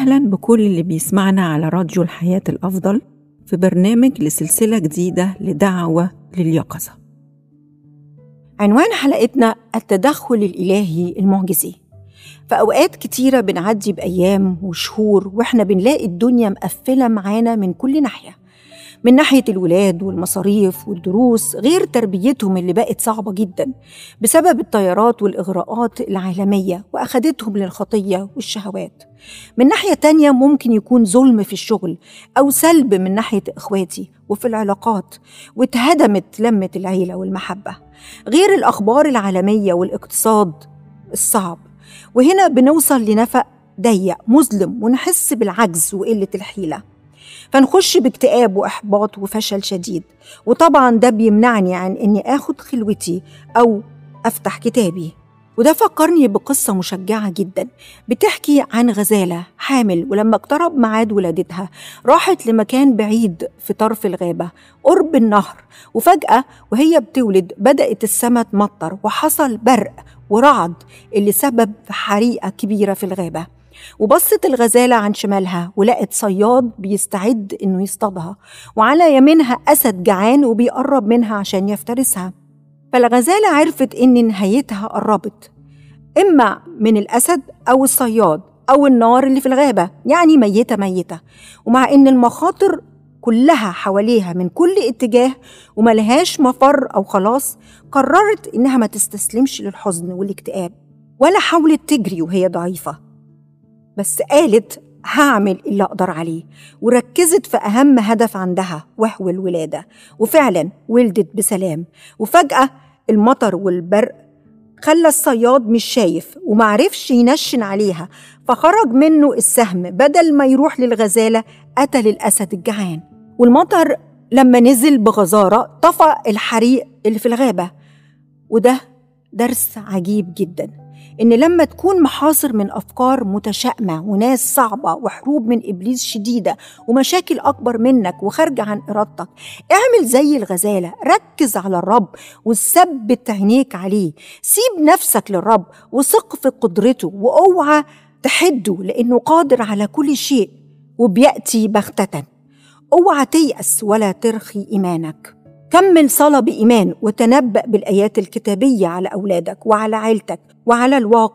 أهلا بكل اللي بيسمعنا على راديو الحياة الأفضل في برنامج لسلسلة جديدة لدعوة لليقظة عنوان حلقتنا التدخل الإلهي المعجزي في أوقات كتيرة بنعدي بأيام وشهور وإحنا بنلاقي الدنيا مقفلة معانا من كل ناحية من ناحية الولاد والمصاريف والدروس غير تربيتهم اللي بقت صعبة جدا بسبب التيارات والإغراءات العالمية وأخدتهم للخطية والشهوات من ناحية تانية ممكن يكون ظلم في الشغل أو سلب من ناحية إخواتي وفي العلاقات واتهدمت لمة العيلة والمحبة غير الأخبار العالمية والاقتصاد الصعب وهنا بنوصل لنفق ضيق مظلم ونحس بالعجز وقلة الحيلة فنخش باكتئاب وإحباط وفشل شديد وطبعا ده بيمنعني عن إني آخد خلوتي أو أفتح كتابي وده فكرني بقصة مشجعة جدا بتحكي عن غزالة حامل ولما اقترب ميعاد ولادتها راحت لمكان بعيد في طرف الغابة قرب النهر وفجأة وهي بتولد بدأت السماء تمطر وحصل برق ورعد اللي سبب في حريقة كبيرة في الغابة وبصت الغزالة عن شمالها ولقت صياد بيستعد إنه يصطادها وعلى يمينها أسد جعان وبيقرب منها عشان يفترسها فالغزالة عرفت إن نهايتها قربت إما من الأسد أو الصياد أو النار اللي في الغابة يعني ميتة ميتة ومع إن المخاطر كلها حواليها من كل اتجاه وملهاش مفر أو خلاص قررت إنها ما تستسلمش للحزن والاكتئاب ولا حاولت تجري وهي ضعيفة بس قالت هعمل اللي أقدر عليه وركزت في أهم هدف عندها وهو الولادة وفعلا ولدت بسلام وفجأة المطر والبرق خلى الصياد مش شايف ومعرفش ينشن عليها فخرج منه السهم بدل ما يروح للغزالة قتل الأسد الجعان والمطر لما نزل بغزارة طفى الحريق اللي في الغابة وده درس عجيب جدا إن لما تكون محاصر من أفكار متشائمة وناس صعبة وحروب من إبليس شديدة ومشاكل أكبر منك وخارجة عن إرادتك اعمل زي الغزالة ركز على الرب وثبت عينيك عليه سيب نفسك للرب وثق في قدرته وأوعى تحده لأنه قادر على كل شيء وبيأتي بغتة اوعى تيأس ولا ترخي إيمانك كمل صلاة بإيمان وتنبأ بالآيات الكتابية على أولادك وعلى عيلتك وعلى الواقع